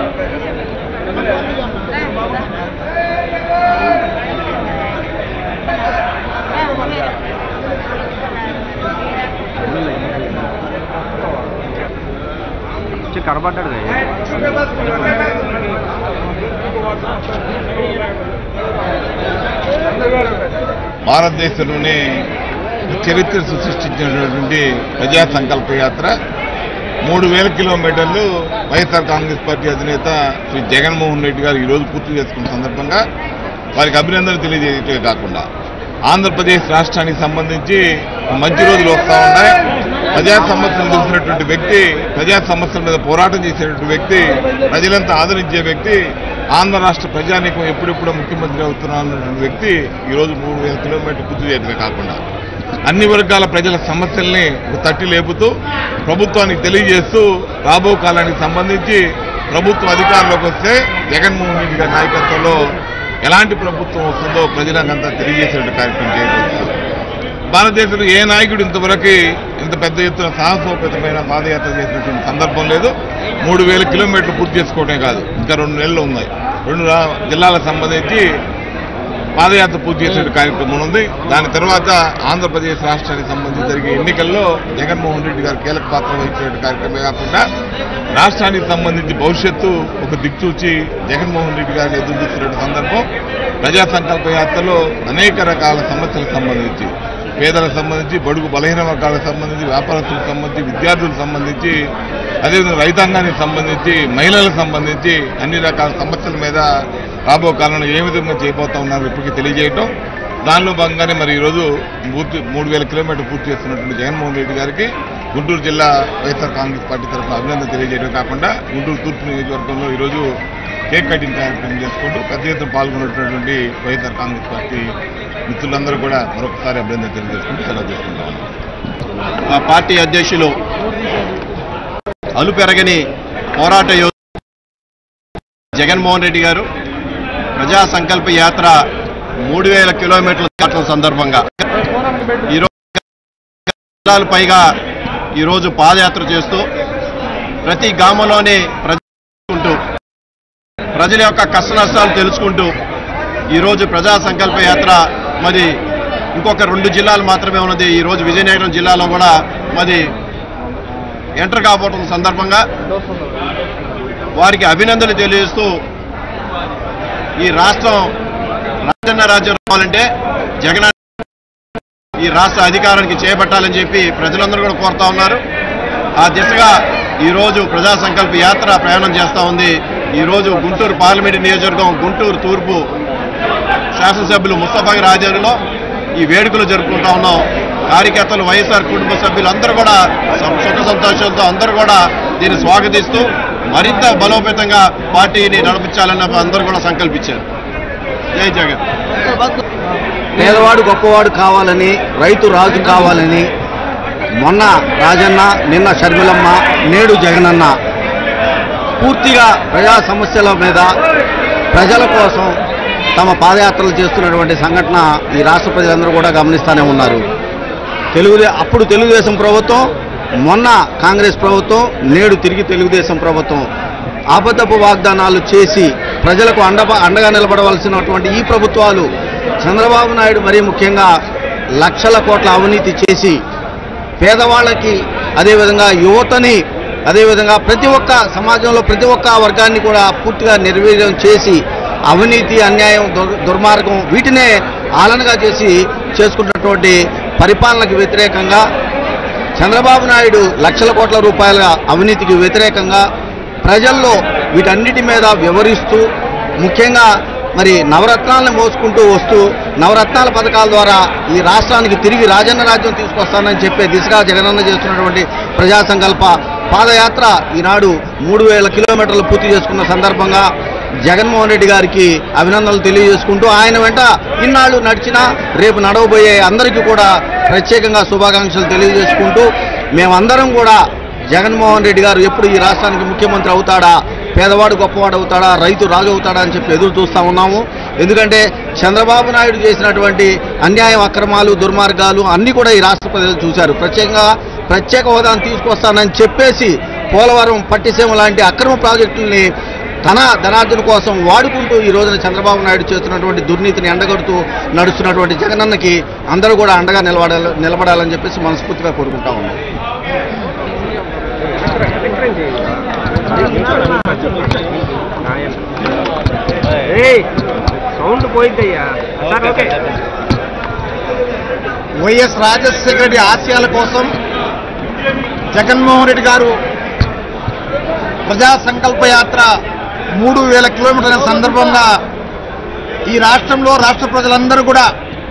కనబడ్డాడు భారతదేశంలోనే చరిత్ర సృష్టించినటువంటి ప్రజా సంకల్ప యాత్ర మూడు వేల కిలోమీటర్లు వైఎస్ఆర్ కాంగ్రెస్ పార్టీ అధినేత శ్రీ జగన్మోహన్ రెడ్డి గారు ఈరోజు పూర్తి చేసుకున్న సందర్భంగా వారికి అభినందనలు తెలియజేయటమే కాకుండా ఆంధ్రప్రదేశ్ రాష్ట్రానికి సంబంధించి మంచి రోజులు వస్తూ ఉన్నాయి ప్రజా సమస్యలు తెలిసినటువంటి వ్యక్తి ప్రజా సమస్యల మీద పోరాటం చేసేటువంటి వ్యక్తి ప్రజలంతా ఆదరించే వ్యక్తి ఆంధ్ర రాష్ట్ర ప్రజానీకం ఎప్పుడెప్పుడో ముఖ్యమంత్రి అవుతున్నటువంటి వ్యక్తి ఈరోజు మూడు వేల కిలోమీటర్లు పూర్తి చేయడమే కాకుండా అన్ని వర్గాల ప్రజల సమస్యల్ని ఒక తట్టి లేపుతూ ప్రభుత్వానికి తెలియజేస్తూ రాబో కాలానికి సంబంధించి ప్రభుత్వం అధికారంలోకి వస్తే జగన్మోహన్ రెడ్డి గారి నాయకత్వంలో ఎలాంటి ప్రభుత్వం వస్తుందో ప్రజలకంతా తెలియజేసే కార్యక్రమం చేయబోతున్నారు భారతదేశంలో ఏ నాయకుడు ఇంతవరకు ఇంత పెద్ద ఎత్తున సాహసోపేతమైన పాదయాత్ర చేసినటువంటి సందర్భం లేదు మూడు వేల కిలోమీటర్లు పూర్తి చేసుకోవడమే కాదు ఇంకా రెండు నెలలు ఉన్నాయి రెండు రా- జిల్లాలకు సంబంధించి పాదయాత్ర పూర్తి చేసే కార్యక్రమం ఉంది దాని తర్వాత ఆంధ్రప్రదేశ్ రాష్ట్రానికి సంబంధించి జరిగే ఎన్నికల్లో జగన్మోహన్ రెడ్డి గారు కీలక పాత్ర వహించే కార్యక్రమమే కాకుండా రాష్ట్రానికి సంబంధించి భవిష్యత్తు ఒక దిక్చూచి జగన్మోహన్ రెడ్డి గారిని ఎదురు చూస్తున్న సందర్భం ప్రజా సంకల్ప యాత్రలో అనేక రకాల సమస్యలకు సంబంధించి పేదలకు సంబంధించి బడుగు బలహీన వర్గాలకు సంబంధించి వ్యాపారస్తులకు సంబంధించి విద్యార్థులకు సంబంధించి అదేవిధంగా రైతాంగానికి సంబంధించి మహిళలకు సంబంధించి అన్ని రకాల సమస్యల మీద రాబో కాలంలో ఏ విధంగా చేయబోతా ఉన్నారో ఇప్పటికీ తెలియజేయటం దానిలో భాగంగానే మరి ఈరోజు పూర్తి మూడు వేల కిలోమీటర్లు పూర్తి చేస్తున్నటువంటి జగన్మోహన్ రెడ్డి గారికి గుంటూరు జిల్లా వైఎస్ఆర్ కాంగ్రెస్ పార్టీ తరఫున అభినందన తెలియజేయడం కాకుండా గుంటూరు తూర్పు నియోజకవర్గంలో ఈరోజు కేక్ కటింగ్ కార్యక్రమం చేసుకుంటూ పెద్ద ఎత్తున పాల్గొన్నటువంటి వైఎస్ఆర్ కాంగ్రెస్ పార్టీ మిత్రులందరూ కూడా మరొకసారి అభినందన తెలియజేసుకుంటూ సెలవు చేసుకుంటాం మా పార్టీ అధ్యక్షులు అలుపెరగని పోరాట యోధ జగన్మోహన్ రెడ్డి గారు ప్రజా సంకల్ప యాత్ర మూడు వేల కిలోమీటర్ల దాటం సందర్భంగా ఈరోజు జిల్లాల పైగా ఈరోజు పాదయాత్ర చేస్తూ ప్రతి గ్రామంలోని ప్రజలు ప్రజల యొక్క కష్ట నష్టాలు తెలుసుకుంటూ ఈరోజు ప్రజా సంకల్ప యాత్ర మరి ఇంకొక రెండు జిల్లాలు మాత్రమే ఉన్నది ఈరోజు విజయనగరం జిల్లాలో కూడా మరి ఎంటర్ కాబోతున్న సందర్భంగా వారికి అభినందనలు తెలియజేస్తూ ఈ రాష్ట్రం రాజన్న రాజ్యం రావాలంటే జగన్ ఈ రాష్ట్ర అధికారానికి చేపట్టాలని చెప్పి ప్రజలందరూ కూడా కోరుతా ఉన్నారు ఆ దిశగా ఈరోజు ప్రజా సంకల్ప యాత్ర ప్రయాణం చేస్తూ ఉంది ఈరోజు గుంటూరు పార్లమెంటు నియోజకవర్గం గుంటూరు తూర్పు శాసనసభ్యులు ముస్తఫా గారి ఆధ్వర్యంలో ఈ వేడుకలు జరుపుకుంటా ఉన్నాం కార్యకర్తలు వైఎస్ఆర్ కుటుంబ సభ్యులందరూ కూడా సం- సుఖ సంతోషాలతో అందరూ కూడా దీన్ని స్వాగతిస్తూ మరింత బలోపేతంగా పార్టీని నడిపించాలని అందరూ కూడా సంకల్పించారు జై జగన్ పేదవాడు గొప్పవాడు కావాలని రైతు రాజు కావాలని మొన్న రాజన్న నిన్న షర్మిలమ్మ నేడు జగనన్న పూర్తిగా ప్రజా సమస్యల మీద ప్రజల కోసం తమ పాదయాత్రలు చేస్తున్నటువంటి సంఘటన ఈ రాష్ట్ర ప్రజలందరూ కూడా గమనిస్తూనే ఉన్నారు తెలుగుదే అప్పుడు తెలుగుదేశం ప్రభుత్వం మొన్న కాంగ్రెస్ ప్రభుత్వం నేడు తిరిగి తెలుగుదేశం ప్రభుత్వం ఆబద్ధపు వాగ్దానాలు చేసి ప్రజలకు అండ అండగా నిలబడవలసినటువంటి ఈ ప్రభుత్వాలు చంద్రబాబు నాయుడు మరీ ముఖ్యంగా లక్షల కోట్ల అవినీతి చేసి పేదవాళ్ళకి అదేవిధంగా యువతని అదేవిధంగా ప్రతి ఒక్క సమాజంలో ప్రతి ఒక్క వర్గాన్ని కూడా పూర్తిగా నిర్వీర్యం చేసి అవినీతి అన్యాయం దుర్- దుర్మార్గం వీటినే ఆలనగా చేసి చేసుకున్నటువంటి పరిపాలనకు వ్యతిరేకంగా చంద్రబాబు నాయుడు లక్షల కోట్ల రూపాయల అవినీతికి వ్యతిరేకంగా ప్రజల్లో వీటన్నిటి మీద వివరిస్తూ ముఖ్యంగా మరి నవరత్నాలను మోసుకుంటూ వస్తూ నవరత్నాల పథకాల ద్వారా ఈ రాష్ట్రానికి తిరిగి రాజన్న రాజ్యం తీసుకొస్తానని చెప్పే దిశగా జగనన్న చేస్తున్నటువంటి ప్రజా సంకల్ప పాదయాత్ర ఈనాడు మూడు వేల కిలోమీటర్లు పూర్తి చేసుకున్న సందర్భంగా జగన్మోహన్ రెడ్డి గారికి అభినందనలు తెలియజేసుకుంటూ ఆయన వెంట ఇన్నాళ్ళు నడిచినా రేపు నడవబోయే అందరికీ కూడా ప్రత్యేకంగా శుభాకాంక్షలు తెలియజేసుకుంటూ మేమందరం కూడా జగన్మోహన్ రెడ్డి గారు ఎప్పుడు ఈ రాష్ట్రానికి ముఖ్యమంత్రి అవుతాడా పేదవాడు గొప్పవాడు అవుతాడా రైతు రాజు అవుతాడా అని చెప్పి ఎదురు చూస్తా ఉన్నాము ఎందుకంటే చంద్రబాబు నాయుడు చేసినటువంటి అన్యాయం అక్రమాలు దుర్మార్గాలు అన్నీ కూడా ఈ రాష్ట్ర ప్రజలు చూశారు ప్రత్యేకంగా ప్రత్యేక హోదాను తీసుకొస్తానని చెప్పేసి పోలవరం పట్టిసీమ లాంటి అక్రమ ప్రాజెక్టుల్ని తన ధనార్జన కోసం వాడుకుంటూ ఈ రోజున చంద్రబాబు నాయుడు చేస్తున్నటువంటి దుర్నీతిని ఎండగడుతూ నడుస్తున్నటువంటి జగనన్నకి అందరూ కూడా అండగా నిలబడాలి నిలబడాలని చెప్పేసి మనస్ఫూర్తిగా కోరుకుంటా ఉన్నాం సౌండ్ పోయిందయ్యా sir okay YS Rajasekhara Reddy ఆశయాల కోసం జగన్మోహన్ రెడ్డి గారు ప్రజా సంకల్ప యాత్ర మూడు వేల కిలోమీటర్ల సందర్భంగా ఈ రాష్ట్రంలో రాష్ట్ర ప్రజలందరూ కూడా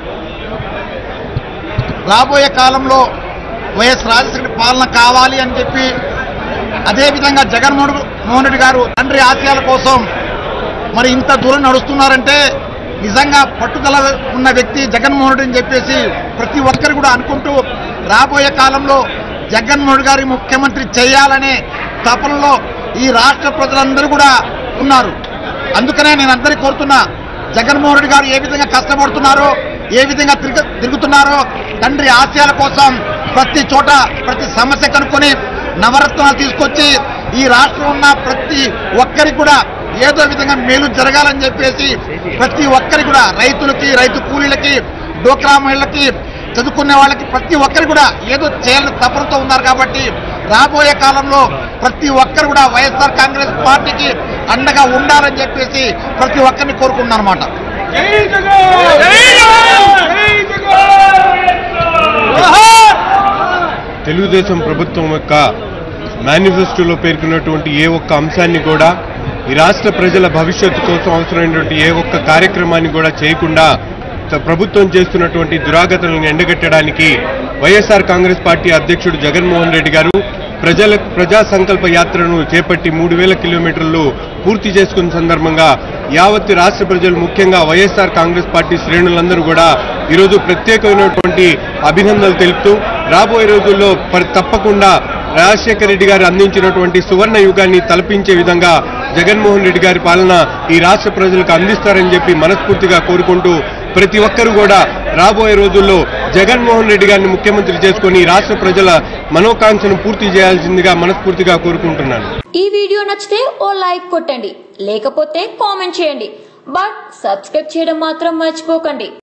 రాబోయే కాలంలో వైఎస్ రాజశేఖర రెడ్డి పాలన కావాలి అని చెప్పి అదేవిధంగా జగన్మోహన్ మోహన్ రెడ్డి గారు తండ్రి ఆశయాల కోసం మరి ఇంత దూరం నడుస్తున్నారంటే నిజంగా పట్టుదల ఉన్న వ్యక్తి జగన్మోహన్ రెడ్డి అని చెప్పేసి ప్రతి ఒక్కరు కూడా అనుకుంటూ రాబోయే కాలంలో జగన్మోహన్ రెడ్డి గారి ముఖ్యమంత్రి చేయాలనే తపనలో ఈ రాష్ట్ర ప్రజలందరూ కూడా ఉన్నారు అందుకనే నేను అందరికీ కోరుతున్నా జగన్మోహన్ రెడ్డి గారు ఏ విధంగా కష్టపడుతున్నారో ఏ విధంగా తిరుగు తిరుగుతున్నారో తండ్రి ఆశయాల కోసం ప్రతి చోట ప్రతి సమస్య కనుక్కొని నవరత్నాలు తీసుకొచ్చి ఈ రాష్ట్రం ఉన్న ప్రతి ఒక్కరికి కూడా ఏదో విధంగా మేలు జరగాలని చెప్పేసి ప్రతి ఒక్కరికి కూడా రైతులకి రైతు కూలీలకి డోక్రా మహిళలకి చదువుకునే వాళ్ళకి ప్రతి ఒక్కరు కూడా ఏదో చేయాలని తపనతో ఉన్నారు కాబట్టి రాబోయే కాలంలో ప్రతి ఒక్కరు కూడా వైఎస్ఆర్ కాంగ్రెస్ పార్టీకి అండగా ఉండాలని చెప్పేసి ప్రతి ఒక్కరిని కోరుకుంటున్నాను అనమాట తెలుగుదేశం ప్రభుత్వం యొక్క మేనిఫెస్టోలో పేర్కొన్నటువంటి ఏ ఒక్క అంశాన్ని కూడా ఈ రాష్ట్ర ప్రజల భవిష్యత్తు కోసం అవసరమైనటువంటి ఏ ఒక్క కార్యక్రమాన్ని కూడా చేయకుండా త- ప్రభుత్వం చేస్తున్నటువంటి దురాగతులను ఎండగట్టడానికి వైఎస్ఆర్ కాంగ్రెస్ పార్టీ అధ్యక్షుడు జగన్మోహన్ రెడ్డి గారు ప్రజల ప్రజా సంకల్ప యాత్రను చేపట్టి మూడు వేల కిలోమీటర్లు పూర్తి చేసుకున్న సందర్భంగా యావత్ రాష్ట్ర ప్రజలు ముఖ్యంగా వైఎస్ఆర్ కాంగ్రెస్ పార్టీ శ్రేణులందరూ కూడా ఈరోజు ప్రత్యేకమైనటువంటి అభినందనలు తెలుపుతూ రాబోయే రోజుల్లో పరి- తప్పకుండా రాజశేఖర రెడ్డి గారు అందించినటువంటి సువర్ణ యుగాన్ని తలపించే విధంగా జగన్మోహన్ రెడ్డి గారి పాలన ఈ రాష్ట్ర ప్రజలకు అందిస్తారని చెప్పి మనస్ఫూర్తిగా కోరుకుంటూ ప్రతి ఒక్కరూ కూడా రాబోయే రోజుల్లో జగన్మోహన్ రెడ్డి గారిని ముఖ్యమంత్రి చేసుకుని ఈ రాష్ట్ర ప్రజల మనోకాంక్షను పూర్తి చేయాల్సిందిగా మనస్ఫూర్తిగా కోరుకుంటున్నాను ఈ వీడియో నచ్చితే ఓ లైక్ కొట్టండి లేకపోతే కామెంట్ చేయండి బట్ సబ్స్క్రైబ్ చేయడం మాత్రం మర్చిపోకండి